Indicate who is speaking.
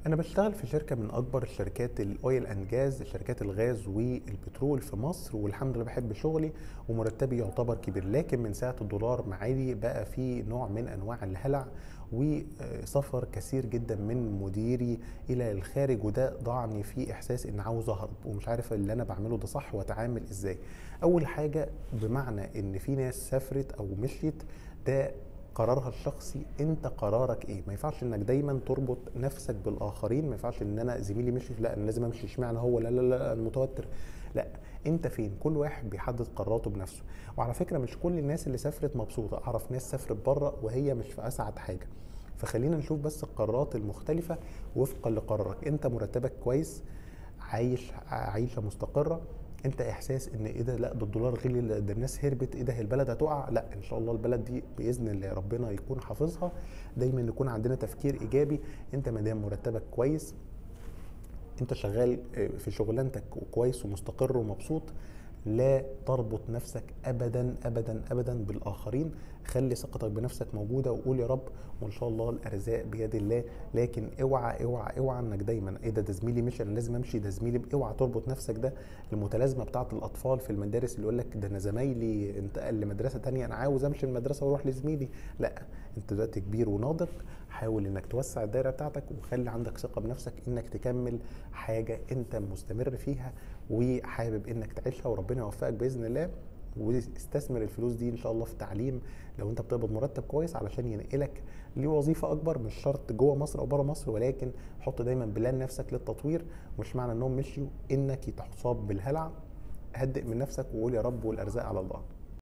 Speaker 1: انا بشتغل في شركه من اكبر الشركات الاويل اند جاز شركات الغاز والبترول في مصر والحمد لله بحب شغلي ومرتبي يعتبر كبير لكن من ساعه الدولار معالي بقى في نوع من انواع الهلع وسفر كثير جدا من مديري الى الخارج وده ضعني في احساس ان عاوز اهرب ومش عارف اللي انا بعمله ده صح واتعامل ازاي اول حاجه بمعنى ان في ناس سافرت او مشيت ده قرارها الشخصي انت قرارك ايه ما ينفعش انك دايما تربط نفسك بالاخرين ما ينفعش ان انا زميلي مشي لا انا لازم امشي اشمعنى هو لا لا لا انا متوتر لا انت فين كل واحد بيحدد قراراته بنفسه وعلى فكره مش كل الناس اللي سافرت مبسوطه اعرف ناس سافرت بره وهي مش في اسعد حاجه فخلينا نشوف بس القرارات المختلفه وفقا لقرارك انت مرتبك كويس عايش عيشه مستقره انت احساس ان ايه ده لا ده الدولار غلي ده الناس هربت ايه ده البلد هتقع لا ان شاء الله البلد دي باذن الله ربنا يكون حافظها دايما يكون عندنا تفكير ايجابي انت ما دام مرتبك كويس انت شغال في شغلانتك كويس ومستقر ومبسوط لا تربط نفسك ابدا ابدا ابدا بالاخرين خلي ثقتك بنفسك موجوده وقول يا رب وان شاء الله الارزاق بيد الله لكن اوعى اوعى اوعى انك دايما ايه ده ده زميلي مشي انا لازم امشي ده زميلي اوعى تربط نفسك ده المتلازمه بتاعه الاطفال في المدارس اللي يقول لك ده انا زمايلي انتقل لمدرسه تانية انا عاوز امشي المدرسه واروح لزميلي لا انت دلوقتي كبير وناضج حاول انك توسع الدايره بتاعتك وخلي عندك ثقه بنفسك انك تكمل حاجه انت مستمر فيها وحابب انك تعيشها وربنا يوفقك باذن الله واستثمر الفلوس دي ان شاء الله في تعليم لو انت بتقبض مرتب كويس علشان ينقلك لوظيفه اكبر مش شرط جوه مصر او بره مصر ولكن حط دايما بلان نفسك للتطوير مش معنى انهم مشيوا انك تصاب بالهلع هدئ من نفسك وقول يا رب والارزاق على الله